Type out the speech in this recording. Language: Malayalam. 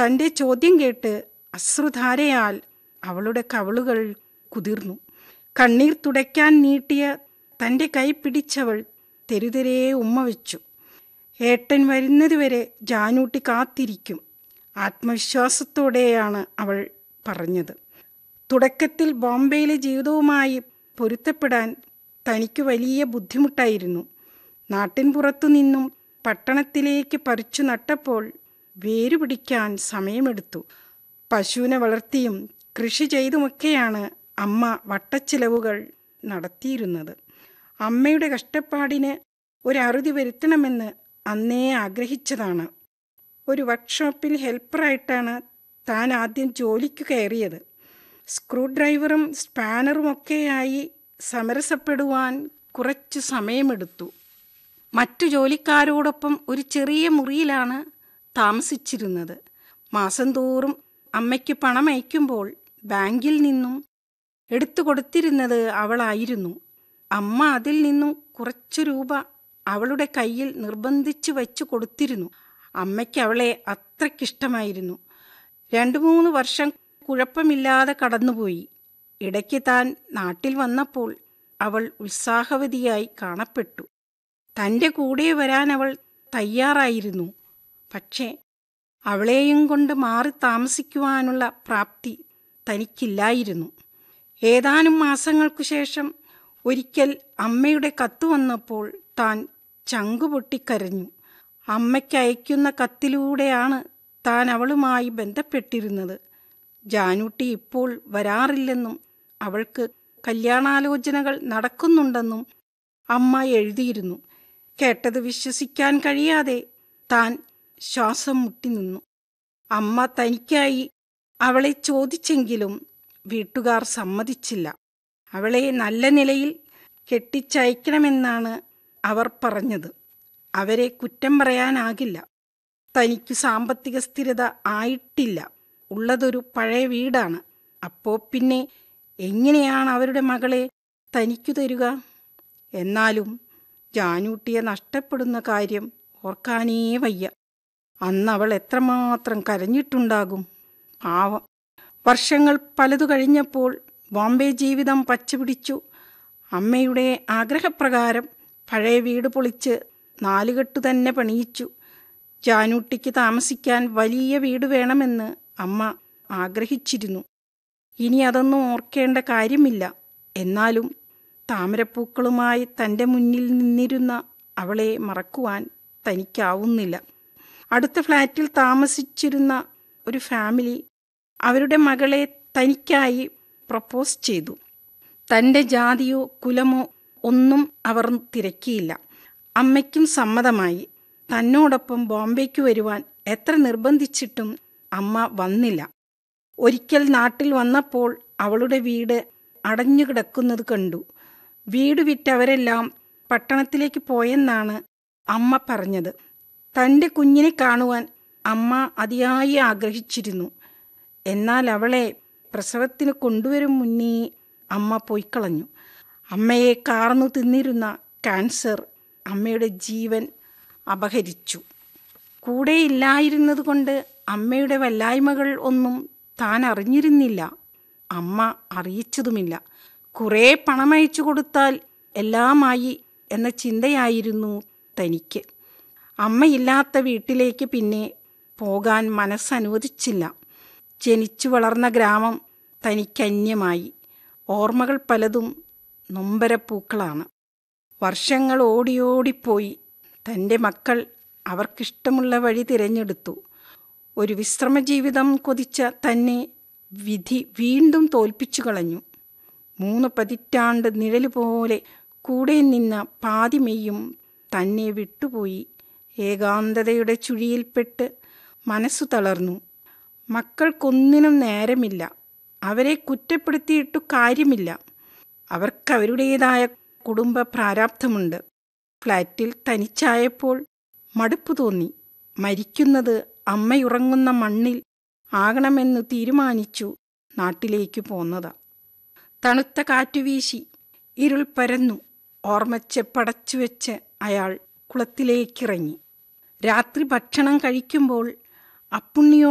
തൻ്റെ ചോദ്യം കേട്ട് അശ്രുധാരയാൽ അവളുടെ കവളുകൾ കുതിർന്നു കണ്ണീർ തുടയ്ക്കാൻ നീട്ടിയ തൻ്റെ കൈ പിടിച്ചവൾ തെരുതെരേ ഉമ്മ വെച്ചു ഏട്ടൻ വരുന്നതുവരെ ജാനൂട്ടി കാത്തിരിക്കും ആത്മവിശ്വാസത്തോടെയാണ് അവൾ പറഞ്ഞത് തുടക്കത്തിൽ ബോംബെയിലെ ജീവിതവുമായി പൊരുത്തപ്പെടാൻ തനിക്ക് വലിയ ബുദ്ധിമുട്ടായിരുന്നു നാട്ടിൻ പുറത്തു നിന്നും പട്ടണത്തിലേക്ക് പറിച്ചു നട്ടപ്പോൾ വേരുപിടിക്കാൻ സമയമെടുത്തു പശുവിനെ വളർത്തിയും കൃഷി ചെയ്തുമൊക്കെയാണ് അമ്മ വട്ടച്ചിലവുകൾ നടത്തിയിരുന്നത് അമ്മയുടെ കഷ്ടപ്പാടിന് ഒരറുതി വരുത്തണമെന്ന് അന്നേ ആഗ്രഹിച്ചതാണ് ഒരു വർക്ക്ഷോപ്പിൽ ഹെൽപ്പറായിട്ടാണ് താൻ ആദ്യം ജോലിക്ക് കയറിയത് സ്ക്രൂ ഡ്രൈവറും സ്പാനറും ഒക്കെയായി സമരസപ്പെടുവാൻ കുറച്ച് സമയമെടുത്തു മറ്റു ജോലിക്കാരോടൊപ്പം ഒരു ചെറിയ മുറിയിലാണ് താമസിച്ചിരുന്നത് മാസം തോറും അമ്മയ്ക്ക് പണം അയക്കുമ്പോൾ ബാങ്കിൽ നിന്നും എടുത്തു കൊടുത്തിരുന്നത് അവളായിരുന്നു അമ്മ അതിൽ നിന്നും കുറച്ചു രൂപ അവളുടെ കയ്യിൽ നിർബന്ധിച്ച് വെച്ചു കൊടുത്തിരുന്നു അമ്മയ്ക്ക് അവളെ അത്രയ്ക്കിഷ്ടമായിരുന്നു രണ്ടു മൂന്ന് വർഷം കുഴപ്പമില്ലാതെ കടന്നുപോയി ഇടയ്ക്ക് താൻ നാട്ടിൽ വന്നപ്പോൾ അവൾ ഉത്സാഹവതിയായി കാണപ്പെട്ടു തൻ്റെ കൂടെ വരാൻ അവൾ തയ്യാറായിരുന്നു പക്ഷേ അവളെയും കൊണ്ട് മാറി താമസിക്കുവാനുള്ള പ്രാപ്തി തനിക്കില്ലായിരുന്നു ഏതാനും മാസങ്ങൾക്കു ശേഷം ഒരിക്കൽ അമ്മയുടെ കത്ത് വന്നപ്പോൾ താൻ ചങ്കുപൊട്ടിക്കരഞ്ഞു അമ്മയ്ക്ക് അയക്കുന്ന കത്തിലൂടെയാണ് താൻ അവളുമായി ബന്ധപ്പെട്ടിരുന്നത് ജാനൂട്ടി ഇപ്പോൾ വരാറില്ലെന്നും അവൾക്ക് കല്യാണാലോചനകൾ നടക്കുന്നുണ്ടെന്നും അമ്മ എഴുതിയിരുന്നു കേട്ടത് വിശ്വസിക്കാൻ കഴിയാതെ താൻ ശ്വാസം മുട്ടി നിന്നു അമ്മ തനിക്കായി അവളെ ചോദിച്ചെങ്കിലും വീട്ടുകാർ സമ്മതിച്ചില്ല അവളെ നല്ല നിലയിൽ കെട്ടിച്ചയക്കണമെന്നാണ് അവർ പറഞ്ഞത് അവരെ കുറ്റം പറയാനാകില്ല തനിക്ക് സാമ്പത്തിക സ്ഥിരത ആയിട്ടില്ല ഉള്ളതൊരു പഴയ വീടാണ് അപ്പോൾ പിന്നെ എങ്ങനെയാണ് അവരുടെ മകളെ തനിക്കു തരുക എന്നാലും ജാനൂട്ടിയെ നഷ്ടപ്പെടുന്ന കാര്യം ഓർക്കാനേ വയ്യ അന്ന് അവൾ എത്രമാത്രം കരഞ്ഞിട്ടുണ്ടാകും പാവം വർഷങ്ങൾ പലതു കഴിഞ്ഞപ്പോൾ ബോംബെ ജീവിതം പച്ചപിടിച്ചു അമ്മയുടെ ആഗ്രഹപ്രകാരം പഴയ വീട് പൊളിച്ച് നാലുകെട്ടു തന്നെ പണിയിച്ചു ജാനൂട്ടിക്ക് താമസിക്കാൻ വലിയ വീട് വേണമെന്ന് അമ്മ ആഗ്രഹിച്ചിരുന്നു ഇനി അതൊന്നും ഓർക്കേണ്ട കാര്യമില്ല എന്നാലും താമരപ്പൂക്കളുമായി തൻ്റെ മുന്നിൽ നിന്നിരുന്ന അവളെ മറക്കുവാൻ തനിക്കാവുന്നില്ല അടുത്ത ഫ്ലാറ്റിൽ താമസിച്ചിരുന്ന ഒരു ഫാമിലി അവരുടെ മകളെ തനിക്കായി പ്രപ്പോസ് ചെയ്തു തൻ്റെ ജാതിയോ കുലമോ ഒന്നും അവർ തിരക്കിയില്ല അമ്മയ്ക്കും സമ്മതമായി തന്നോടൊപ്പം ബോംബെക്ക് വരുവാൻ എത്ര നിർബന്ധിച്ചിട്ടും അമ്മ വന്നില്ല ഒരിക്കൽ നാട്ടിൽ വന്നപ്പോൾ അവളുടെ വീട് അടഞ്ഞു കിടക്കുന്നത് കണ്ടു വീട് വിറ്റവരെല്ലാം പട്ടണത്തിലേക്ക് പോയെന്നാണ് അമ്മ പറഞ്ഞത് തൻ്റെ കുഞ്ഞിനെ കാണുവാൻ അമ്മ അതിയായി ആഗ്രഹിച്ചിരുന്നു എന്നാൽ അവളെ പ്രസവത്തിന് കൊണ്ടുവരും മുന്നേ അമ്മ പോയിക്കളഞ്ഞു അമ്മയെ കാർന്നു തിന്നിരുന്ന ക്യാൻസർ അമ്മയുടെ ജീവൻ അപഹരിച്ചു കൂടെയില്ലായിരുന്നത് കൊണ്ട് അമ്മയുടെ വല്ലായ്മകൾ ഒന്നും താൻ അറിഞ്ഞിരുന്നില്ല അമ്മ അറിയിച്ചതുമില്ല കുറേ പണമയച്ചു കൊടുത്താൽ എല്ലാമായി എന്ന ചിന്തയായിരുന്നു തനിക്ക് അമ്മയില്ലാത്ത വീട്ടിലേക്ക് പിന്നെ പോകാൻ മനസ്സനുവദിച്ചില്ല ജനിച്ചു വളർന്ന ഗ്രാമം തനിക്കന്യമായി ഓർമ്മകൾ പലതും നൊമ്പരപ്പൂക്കളാണ് വർഷങ്ങൾ ഓടിയോടിപ്പോയി തൻ്റെ മക്കൾ അവർക്കിഷ്ടമുള്ള വഴി തിരഞ്ഞെടുത്തു ഒരു വിശ്രമജീവിതം കൊതിച്ച തന്നെ വിധി വീണ്ടും തോൽപ്പിച്ചു കളഞ്ഞു മൂന്ന് പതിറ്റാണ്ട് നിഴല് പോലെ കൂടെ നിന്ന പാതിമെയ്യും തന്നെ വിട്ടുപോയി ഏകാന്തതയുടെ ചുഴിയിൽപ്പെട്ട് മനസ്സു തളർന്നു മക്കൾക്കൊന്നിനും നേരമില്ല അവരെ കുറ്റപ്പെടുത്തിയിട്ടു കാര്യമില്ല അവർക്ക് അവരുടേതായ കുടുംബ പ്രാരാബ്ധമുണ്ട് ഫ്ലാറ്റിൽ തനിച്ചായപ്പോൾ മടുപ്പു തോന്നി മരിക്കുന്നത് അമ്മയുറങ്ങുന്ന മണ്ണിൽ ആകണമെന്ന് തീരുമാനിച്ചു നാട്ടിലേക്ക് പോന്നതാ തണുത്ത കാറ്റുവീശി ഇരുൾ പരന്നു ഓർമ്മച്ചെപ്പടച്ചു വെച്ച് അയാൾ കുളത്തിലേക്കിറങ്ങി രാത്രി ഭക്ഷണം കഴിക്കുമ്പോൾ അപ്പുണ്ണിയോ